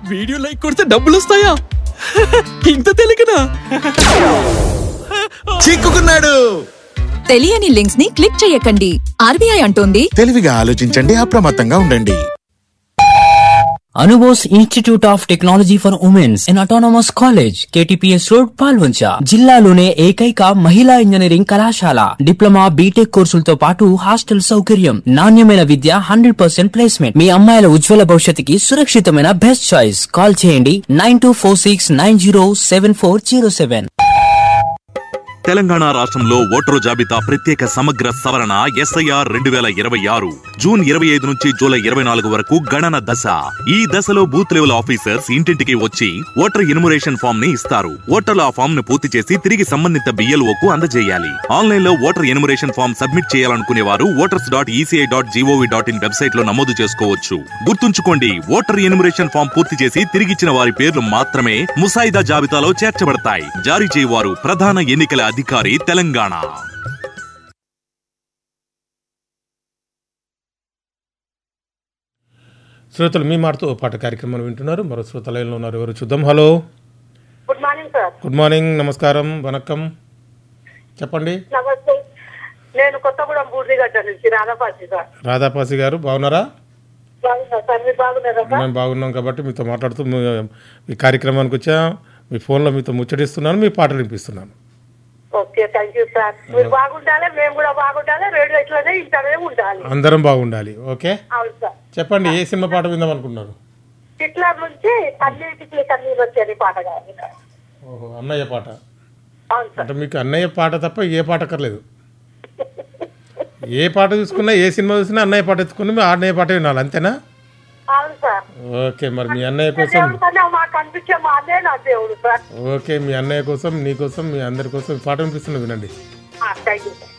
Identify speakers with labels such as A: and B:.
A: video like కొడితే డబ్బులు వస్తాయా ఇంత తెలియకనా
B: చిక్కుకున్నాడు
C: తెలియని లింక్స్ ని క్లిక్ చేయకండి ఆర్బీఐ అంటోంది
B: తెలివిగా ఆలోచించండి అప్రమత్తంగా ఉండండి
D: Anubose institute of technology for womens in autonomous college KTPS road Palvancha జిల్లాలోనే ఏకైక మహిళా ఇంజనీరింగ్ కళాశాల డిప్లొమా బీటెక్ కోర్సులతో పాటు హాస్టల్ సౌకర్యం నాణ్యమైన విద్య హండ్రెడ్ పర్సెంట్ ప్లేస్మెంట్ మీ అమ్మాయిల ఉజ్వల భవిష్యత్తుకి సురక్షితమైన బెస్ట్ చాయిస్ కాల్ చేయండి nine two four six nine zero seven four zero seven
E: Telangana రాష్ట్రంలో ఓటరు జాబితా ప్రత్యేక సమగ్ర సవరణ ఎస్ఐఆర్ రెండు వేల ఇరవై ఆరు జూన్ ఇరవై ఐదు నుంచి జూలై ఇరవై నాలుగు వరకు గణన దశ ఈ దశలో బూత్ లెవెల్ ఆఫీసర్స్ ఇంటింటికి వచ్చి ఓటర్ ఎన్యుమరేషన్ ఫామ్ ని ఇస్తారు ఓటర్లు ఆ ఫామ్ ను పూర్తి చేసి తిరిగి సంబంధిత BLO కు అందజేయాలి ఆన్లైన్ లో ఓటర్ ఎన్యుమరేషన్ ఫామ్ సబ్మిట్ చేయాలనుకునే వారు voters dot ECI dot GOV dot in website లో నమోదు చేసుకోవచ్చు గుర్తుంచుకోండి ఓటర్ ఎన్యుమరేషన్ ఫామ్ పూర్తి చేసి తిరిగిచ్చిన వారి పేర్లు మాత్రమే ముసాయిదా జాబితాలో చేర్చబడతాయి జారీ చేయవారు ప్రధాన ఎన్నికల అధికారి తెలంగాణ
F: శ్రోతలు మీ మాటతో ఓ పాట కార్యక్రమం వింటున్నారు మరో శ్రోత లైన్లో ఉన్నారు ఎవరు చూద్దాం hello
G: good morning sir
F: good morning నమస్కారం వనక్కం చెప్పండి
G: నమస్తే నేను కొత్తగూడెం బూర్దిగడ్డ నుంచి రాధాపాటి సార్
F: రాధాపాసి గారు బాగున్నారా
G: బాగున్నా సార్ మీరు బాగున్నారా సార్
F: మేము బాగున్నాం కాబట్టి మీతో మాట్లాడుతూ మీ- మీ కార్యక్రమానికి వచ్చా మీ ఫోన్లో మీతో ముచ్చటిస్తున్నాను మీ పాటలు వినిపిస్తున్నాను
G: ఓకే థ్యాంక్ యూ సార్ మీరు బాగుండాలి మేము కూడా బాగుండాలి రేడియో ఇట్లానే ఇంటనే ఉండాలి
F: అందరం బాగుండాలి ఓకే
G: అవును సార్
F: చెప్పండి ఏ సినిమా పాట విందాం అనుకున్నారు
G: హిట్లర్ నుంచి కన్నీటికి కన్నీరు వచ్చేది పాట కాదు
F: ఓహో అన్నయ్య పాట
G: అవును సార్
F: అంటే మీకు అన్నయ్య పాట తప్ప ఏ పాట అక్కర్లేదు ఏ పాట చూసుకున్నా ఏ సినిమా చూసినా అన్నయ్య పాట ఎత్తుకుని మీ అన్నయ్య పాట వినాలి అంతేనా
G: అవును సార్
F: ఓకే మరి మీ అన్నయ్య కోసం
G: దేవుడు కన్నా మాకు అనిపించే మా అన్నే నా దేవుడు సార్
F: ఓకే మీ అన్నయ్య కోసం నీ కోసం మీ అందరి కోసం ఈ పాట వినిపిస్తున్నా వినండి
G: థ్యాంక్ యూ సార్